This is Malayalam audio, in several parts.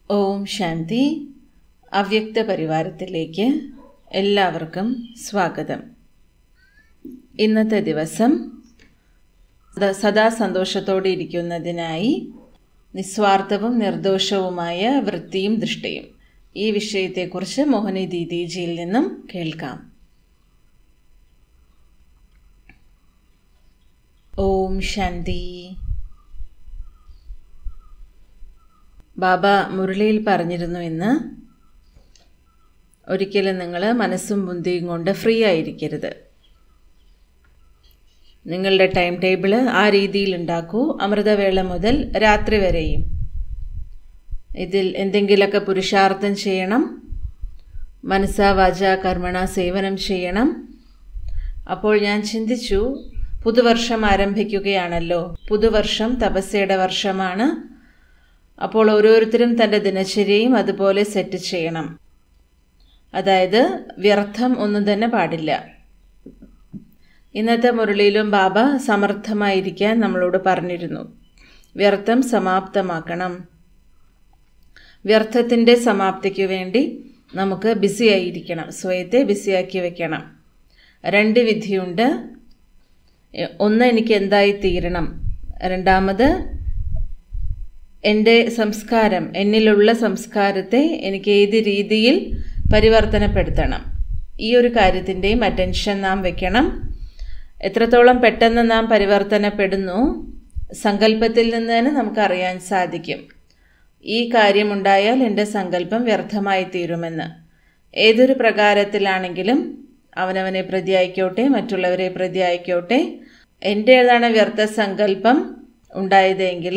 ഓം ശാന്തി അവ്യക്ത പരിവാരത്തിലേക്ക് എല്ലാവർക്കും സ്വാഗതം ഇന്നത്തെ ദിവസം സദാ- സദാ സന്തോഷത്തോടെ ഇരിക്കുന്നതിനായി നിസ്വാർത്ഥവും നിർദോഷവുമായ വൃത്തിയും ദൃഷ്ടിയും ഈ വിഷയത്തെക്കുറിച്ച് മോഹനി ദീദിജിയിൽ നിന്നും കേൾക്കാം ഓം ശാന്തി ബാബ മുരളിയിൽ പറഞ്ഞിരുന്നു ഇന്ന് ഒരിക്കലും നിങ്ങൾ മനസ്സും ബുദ്ധിയും കൊണ്ട് ഫ്രീ ആയിരിക്കരുത് നിങ്ങളുടെ ടൈം ടേബിൾ ആ രീതിയിൽ ഉണ്ടാക്കൂ അമൃതവേള മുതൽ രാത്രി വരെയും ഇതിൽ എന്തെങ്കിലുമൊക്കെ പുരുഷാർത്ഥം ചെയ്യണം മനസ്സാ വാച കർമ്മണ സേവനം ചെയ്യണം അപ്പോൾ ഞാൻ ചിന്തിച്ചു പുതുവർഷം ആരംഭിക്കുകയാണല്ലോ പുതുവർഷം തപസ്യയുടെ വർഷമാണ് അപ്പോൾ ഓരോരുത്തരും തൻ്റെ ദിനചര്യയും അതുപോലെ സെറ്റ് ചെയ്യണം അതായത് വ്യർത്ഥം ഒന്നും തന്നെ പാടില്ല ഇന്നത്തെ മുരളിയിലും ബാബ സമർത്ഥമായിരിക്കാൻ നമ്മളോട് പറഞ്ഞിരുന്നു വ്യർത്ഥം സമാപ്തമാക്കണം വ്യർത്ഥത്തിൻ്റെ സമാപ്തിക്ക് വേണ്ടി നമുക്ക് ബിസി ആയിരിക്കണം സ്വയത്തെ ബിസിയാക്കി വെക്കണം രണ്ട് വിധിയുണ്ട് എ- ഒന്ന് എനിക്ക് എന്തായി തീരണം രണ്ടാമത് എൻ്റെ സംസ്കാരം എന്നിലുള്ള സംസ്കാരത്തെ എനിക്ക് ഏത് രീതിയിൽ പരിവർത്തനപ്പെടുത്തണം ഈ ഒരു കാര്യത്തിൻ്റെയും അറ്റൻഷൻ നാം വെക്കണം എത്രത്തോളം പെട്ടെന്ന് നാം പരിവർത്തനപ്പെടുന്നു സങ്കല്പത്തിൽ നിന്ന് തന്നെ നമുക്കറിയാൻ സാധിക്കും ഈ കാര്യമുണ്ടായാൽ എൻ്റെ സങ്കല്പം വ്യർത്ഥമായി തീരുമെന്ന് ഏതൊരു പ്രകാരത്തിലാണെങ്കിലും അവനവനെ പ്രതി ആയിക്കോട്ടെ മറ്റുള്ളവരെ പ്രതി ആയിക്കോട്ടെ എൻ്റേതാണ് വ്യർത്ഥ സങ്കല്പം ഉണ്ടായതെങ്കിൽ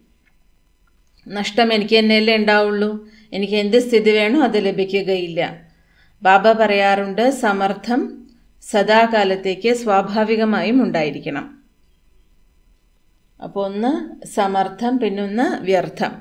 നഷ്ടം എനിക്ക് തന്നെയല്ലേ ഉണ്ടാവുള്ളൂ എനിക്ക് എന്ത് സ്ഥിതി വേണോ അത് ലഭിക്കുകയില്ല ബാബ പറയാറുണ്ട് സമർത്ഥം സദാകാലത്തേക്ക് സ്വാഭാവികമായും ഉണ്ടായിരിക്കണം അപ്പോൾ ഒന്ന് സമർത്ഥം പിന്നൊന്ന് വ്യർത്ഥം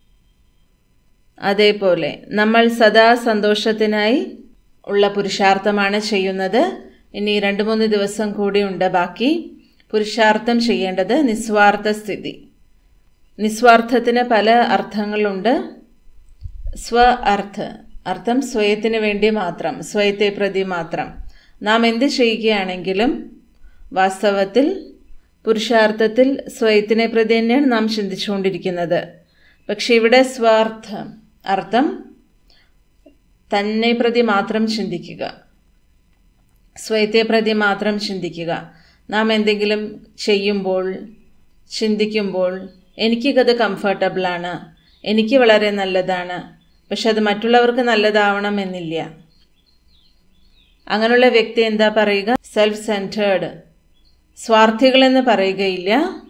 അതേപോലെ നമ്മൾ സദാ സന്തോഷത്തിനായി ഉള്ള പുരുഷാർത്ഥമാണ് ചെയ്യുന്നത് ഇനി രണ്ട് മൂന്ന് ദിവസം കൂടിയുണ്ട് ബാക്കി പുരുഷാർത്ഥം ചെയ്യേണ്ടത് നിസ്വാർത്ഥ സ്ഥിതി നിസ്വാർത്ഥത്തിന് പല അർത്ഥങ്ങളുണ്ട് സ്വ അർത്ഥ അർത്ഥം സ്വയത്തിന് വേണ്ടി മാത്രം സ്വയത്തെ പ്രതി മാത്രം നാം എന്ത് ചെയ്യുകയാണെങ്കിലും വാസ്തവത്തിൽ പുരുഷാർത്ഥത്തിൽ സ്വയത്തിനെ പ്രതി തന്നെയാണ് നാം ചിന്തിച്ചുകൊണ്ടിരിക്കുന്നത് പക്ഷെ ഇവിടെ സ്വാർത്ഥം അർത്ഥം തന്നെ പ്രതി മാത്രം ചിന്തിക്കുക സ്വയത്തെ പ്രതി മാത്രം ചിന്തിക്കുക നാം എന്തെങ്കിലും ചെയ്യുമ്പോൾ ചിന്തിക്കുമ്പോൾ എനിക്കത് കംഫർട്ടബിളാണ് എനിക്ക് വളരെ നല്ലതാണ് പക്ഷെ അത് മറ്റുള്ളവർക്ക് നല്ലതാവണമെന്നില്ല അങ്ങനെയുള്ള വ്യക്തി എന്താ പറയുക സെൽഫ് സെൻറ്റേർഡ് സ്വാർത്ഥികളെന്ന് പറയുകയില്ല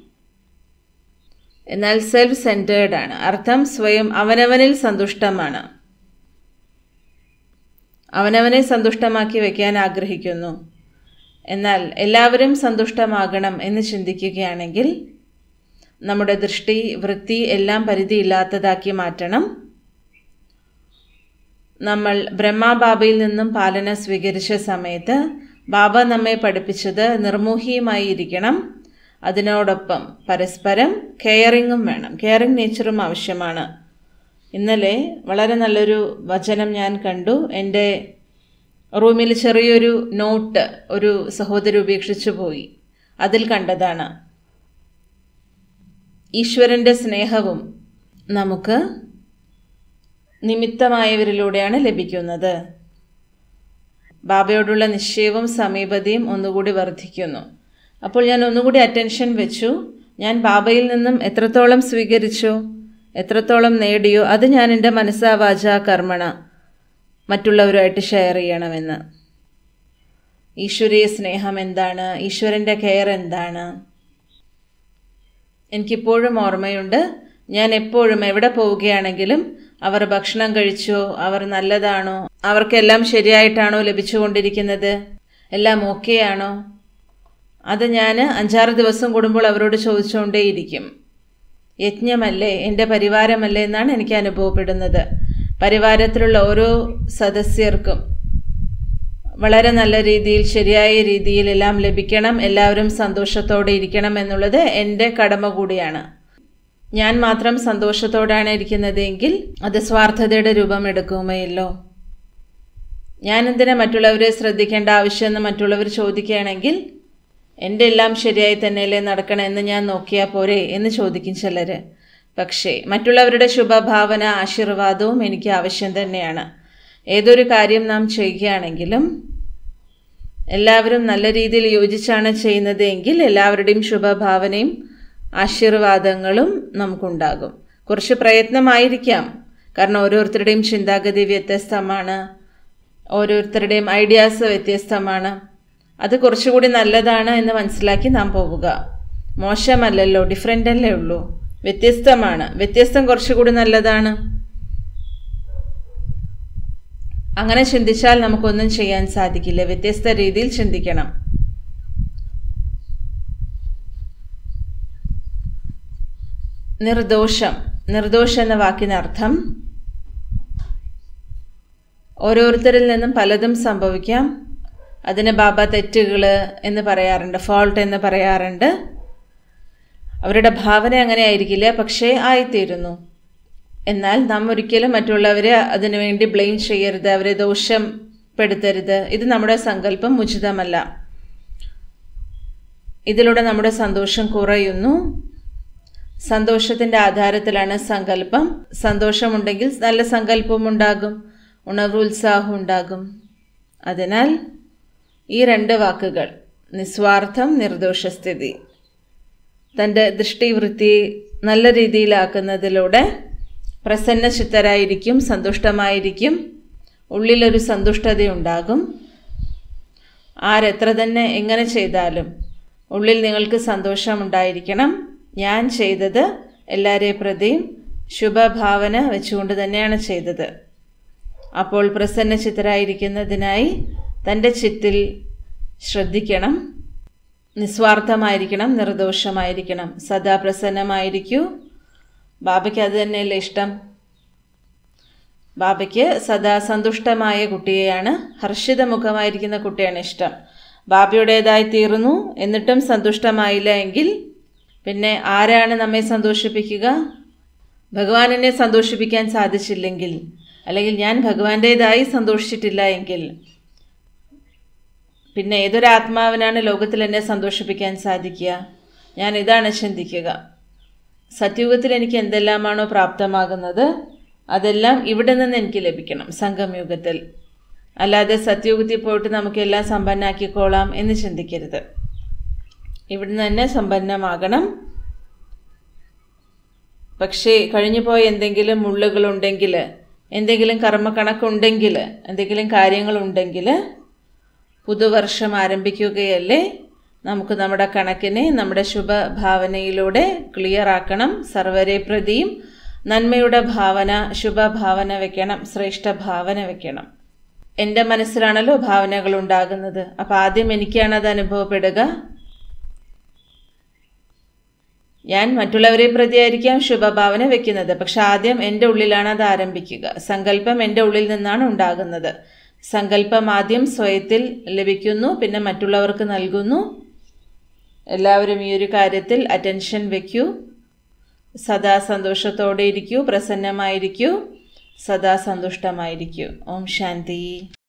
എന്നാൽ സെൽഫ് സെൻറ്റേർഡ് ആണ് അർത്ഥം സ്വയം അവനവനിൽ സന്തുഷ്ടമാണ് അവനവനെ സന്തുഷ്ടമാക്കി വയ്ക്കാൻ ആഗ്രഹിക്കുന്നു എന്നാൽ എല്ലാവരും സന്തുഷ്ടമാകണം എന്ന് ചിന്തിക്കുകയാണെങ്കിൽ നമ്മുടെ ദൃഷ്ടി വൃത്തി എല്ലാം പരിധിയില്ലാത്തതാക്കി മാറ്റണം നമ്മൾ ബ്രഹ്മാബാബയിൽ നിന്നും പാലന സ്വീകരിച്ച സമയത്ത് ബാബ നമ്മെ പഠിപ്പിച്ചത് നിർമോഹിയുമായി ഇരിക്കണം അതിനോടൊപ്പം പരസ്പരം കെയറിങ്ങും വേണം കെയറിങ് നേച്ചറും ആവശ്യമാണ് ഇന്നലെ വളരെ നല്ലൊരു വചനം ഞാൻ കണ്ടു എൻ്റെ റൂമിൽ ചെറിയൊരു നോട്ട് ഒരു സഹോദരി ഉപേക്ഷിച്ചു പോയി അതിൽ കണ്ടതാണ് ഈശ്വരൻ്റെ സ്നേഹവും നമുക്ക് നിമിത്തമായവരിലൂടെയാണ് ലഭിക്കുന്നത് ബാബയോടുള്ള നിശ്ചയവും സമീപതയും ഒന്നുകൂടി വർദ്ധിക്കുന്നു അപ്പോൾ ഞാൻ ഒന്നുകൂടി അറ്റൻഷൻ വെച്ചു ഞാൻ ബാബയിൽ നിന്നും എത്രത്തോളം സ്വീകരിച്ചു എത്രത്തോളം നേടിയോ അത് ഞാൻ എൻ്റെ മനസ്സാ വാച കർമ്മണ മറ്റുള്ളവരുമായിട്ട് ഷെയർ ചെയ്യണമെന്ന് ഈശ്വരീയ സ്നേഹം എന്താണ് ഈശ്വരൻ്റെ കെയർ എന്താണ് എനിക്കിപ്പോഴും ഓർമ്മയുണ്ട് ഞാൻ എപ്പോഴും എവിടെ പോവുകയാണെങ്കിലും അവർ ഭക്ഷണം കഴിച്ചോ അവർ നല്ലതാണോ അവർക്കെല്ലാം ശരിയായിട്ടാണോ ലഭിച്ചുകൊണ്ടിരിക്കുന്നത് എല്ലാം ഓക്കെ ആണോ അത് ഞാൻ അഞ്ചാറ് ദിവസം കൂടുമ്പോൾ അവരോട് ചോദിച്ചുകൊണ്ടേയിരിക്കും യജ്ഞമല്ലേ എൻ്റെ പരിവാരമല്ലേ എന്നാണ് എനിക്ക് അനുഭവപ്പെടുന്നത് പരിവാരത്തിലുള്ള ഓരോ സദസ്യർക്കും വളരെ നല്ല രീതിയിൽ ശരിയായ രീതിയിൽ എല്ലാം ലഭിക്കണം എല്ലാവരും സന്തോഷത്തോടെ ഇരിക്കണം എന്നുള്ളത് എൻ്റെ കടമ കൂടിയാണ് ഞാൻ മാത്രം സന്തോഷത്തോടാണ് ഇരിക്കുന്നതെങ്കിൽ അത് സ്വാർത്ഥതയുടെ രൂപം എടുക്കുമല്ലോ ഞാൻ എന്തിനാ മറ്റുള്ളവരെ ശ്രദ്ധിക്കേണ്ട ആവശ്യമെന്ന് മറ്റുള്ളവർ ചോദിക്കുകയാണെങ്കിൽ എൻ്റെ എല്ലാം ശരിയായി തന്നെയല്ലേ നടക്കണമെന്ന് ഞാൻ നോക്കിയാൽ പോരെ എന്ന് ചോദിക്കും ചിലർ പക്ഷേ മറ്റുള്ളവരുടെ ശുഭഭാവന ആശീർവാദവും എനിക്ക് ആവശ്യം തന്നെയാണ് ഏതൊരു കാര്യം നാം ചെയ്യുകയാണെങ്കിലും എല്ലാവരും നല്ല രീതിയിൽ യോജിച്ചാണ് ചെയ്യുന്നത് എങ്കിൽ എല്ലാവരുടെയും ശുഭഭാവനയും ആശീർവാദങ്ങളും നമുക്കുണ്ടാകും കുറച്ച് പ്രയത്നമായിരിക്കാം കാരണം ഓരോരുത്തരുടെയും ചിന്താഗതി വ്യത്യസ്തമാണ് ഓരോരുത്തരുടെയും ഐഡിയാസ് വ്യത്യസ്തമാണ് അത് കുറച്ചുകൂടി നല്ലതാണ് എന്ന് മനസ്സിലാക്കി നാം പോവുക മോശമല്ലല്ലോ ഡിഫറെൻ്റ് അല്ലേ ഉള്ളൂ വ്യത്യസ്തമാണ് വ്യത്യസ്തം കുറച്ചുകൂടി നല്ലതാണ് അങ്ങനെ ചിന്തിച്ചാൽ നമുക്കൊന്നും ചെയ്യാൻ സാധിക്കില്ല വ്യത്യസ്ത രീതിയിൽ ചിന്തിക്കണം നിർദോഷം നിർദോഷം എന്ന വാക്കിനർത്ഥം ഓരോരുത്തരിൽ നിന്നും പലതും സംഭവിക്കാം അതിന് ബാബ തെറ്റുകൾ എന്ന് പറയാറുണ്ട് ഫോൾട്ട് എന്ന് പറയാറുണ്ട് അവരുടെ ഭാവന അങ്ങനെ ആയിരിക്കില്ല പക്ഷേ ആയിത്തീരുന്നു എന്നാൽ നാം ഒരിക്കലും മറ്റുള്ളവരെ അതിനുവേണ്ടി ബ്ലെയിം ചെയ്യരുത് അവരെ ദോഷപ്പെടുത്തരുത് ഇത് നമ്മുടെ സങ്കല്പം ഉചിതമല്ല ഇതിലൂടെ നമ്മുടെ സന്തോഷം കുറയുന്നു സന്തോഷത്തിൻ്റെ ആധാരത്തിലാണ് സങ്കല്പം സന്തോഷമുണ്ടെങ്കിൽ നല്ല സങ്കല്പം ഉണ്ടാകും ഉണർവുത്സാഹം ഉണ്ടാകും അതിനാൽ ഈ രണ്ട് വാക്കുകൾ നിസ്വാർത്ഥം നിർദോഷസ്ഥിതി തൻ്റെ ദൃഷ്ടിവൃത്തി നല്ല രീതിയിലാക്കുന്നതിലൂടെ പ്രസന്ന ചിത്തരായിരിക്കും സന്തുഷ്ടമായിരിക്കും ഉള്ളിലൊരു സന്തുഷ്ടതയുണ്ടാകും ആരെത്ര തന്നെ എങ്ങനെ ചെയ്താലും ഉള്ളിൽ നിങ്ങൾക്ക് സന്തോഷമുണ്ടായിരിക്കണം ഞാൻ ചെയ്തത് എല്ലാവരെ പ്രതിയും ശുഭഭാവന വെച്ചുകൊണ്ട് തന്നെയാണ് ചെയ്തത് അപ്പോൾ പ്രസന്ന ചിത്തരായിരിക്കുന്നതിനായി തൻ്റെ ചിത്തിൽ ശ്രദ്ധിക്കണം നിസ്വാർത്ഥമായിരിക്കണം നിർദോഷമായിരിക്കണം സദാ പ്രസന്നമായിരിക്കൂ ബാബയ്ക്ക് അത് തന്നെയല്ലേ ഇഷ്ടം ബാബയ്ക്ക് സദാ സന്തുഷ്ടമായ കുട്ടിയെയാണ് ഹർഷിതമുഖമായിരിക്കുന്ന കുട്ടിയാണ് ഇഷ്ടം ബാബയുടേതായി തീർന്നു എന്നിട്ടും സന്തുഷ്ടമായില്ല എങ്കിൽ പിന്നെ ആരാണ് നമ്മെ സന്തോഷിപ്പിക്കുക ഭഗവാനെന്നെ സന്തോഷിപ്പിക്കാൻ സാധിച്ചില്ലെങ്കിൽ അല്ലെങ്കിൽ ഞാൻ ഭഗവാന്റേതായി സന്തോഷിച്ചിട്ടില്ല എങ്കിൽ പിന്നെ ഏതൊരാത്മാവിനാണ് ലോകത്തിൽ എന്നെ സന്തോഷിപ്പിക്കാൻ സാധിക്കുക ഞാൻ ഇതാണ് ചിന്തിക്കുക സത്യുഗത്തിൽ എനിക്ക് എന്തെല്ലാമാണോ പ്രാപ്തമാകുന്നത് അതെല്ലാം ഇവിടെ നിന്ന് എനിക്ക് ലഭിക്കണം സംഘംയുഗത്തിൽ അല്ലാതെ സത്യുഗത്തിൽ പോയിട്ട് നമുക്കെല്ലാം സമ്പന്നാക്കിക്കോളാം എന്ന് ചിന്തിക്കരുത് ഇവിടുന്ന് തന്നെ സമ്പന്നമാകണം പക്ഷേ കഴിഞ്ഞു പോയ എന്തെങ്കിലും മുള്ളുകളുണ്ടെങ്കിൽ എന്തെങ്കിലും കർമ്മക്കണക്കുണ്ടെങ്കിൽ എന്തെങ്കിലും കാര്യങ്ങളുണ്ടെങ്കിൽ പുതുവർഷം ആരംഭിക്കുകയല്ലേ നമുക്ക് നമ്മുടെ കണക്കിനെ നമ്മുടെ ശുഭഭാവനയിലൂടെ ക്ലിയർ ആക്കണം സർവരെ പ്രതിയും നന്മയുടെ ഭാവന ശുഭഭാവന വെക്കണം ശ്രേഷ്ഠ ഭാവന വെക്കണം എൻ്റെ മനസ്സിലാണല്ലോ ഭാവനകൾ ഉണ്ടാകുന്നത് അപ്പം ആദ്യം എനിക്കാണ് അത് അനുഭവപ്പെടുക ഞാൻ മറ്റുള്ളവരെ പ്രതിയായിരിക്കാം ശുഭഭാവന വെക്കുന്നത് പക്ഷെ ആദ്യം എൻ്റെ ഉള്ളിലാണ് അത് ആരംഭിക്കുക സങ്കല്പം എൻ്റെ ഉള്ളിൽ നിന്നാണ് ഉണ്ടാകുന്നത് സങ്കല്പം ആദ്യം സ്വയത്തിൽ ലഭിക്കുന്നു പിന്നെ മറ്റുള്ളവർക്ക് നൽകുന്നു എല്ലാവരും ഈ ഒരു കാര്യത്തിൽ അറ്റൻഷൻ വയ്ക്കൂ സദാ സന്തോഷത്തോടെ ഇരിക്കൂ പ്രസന്നമായിരിക്കൂ സദാ സന്തുഷ്ടമായിരിക്കൂ ഓം ശാന്തി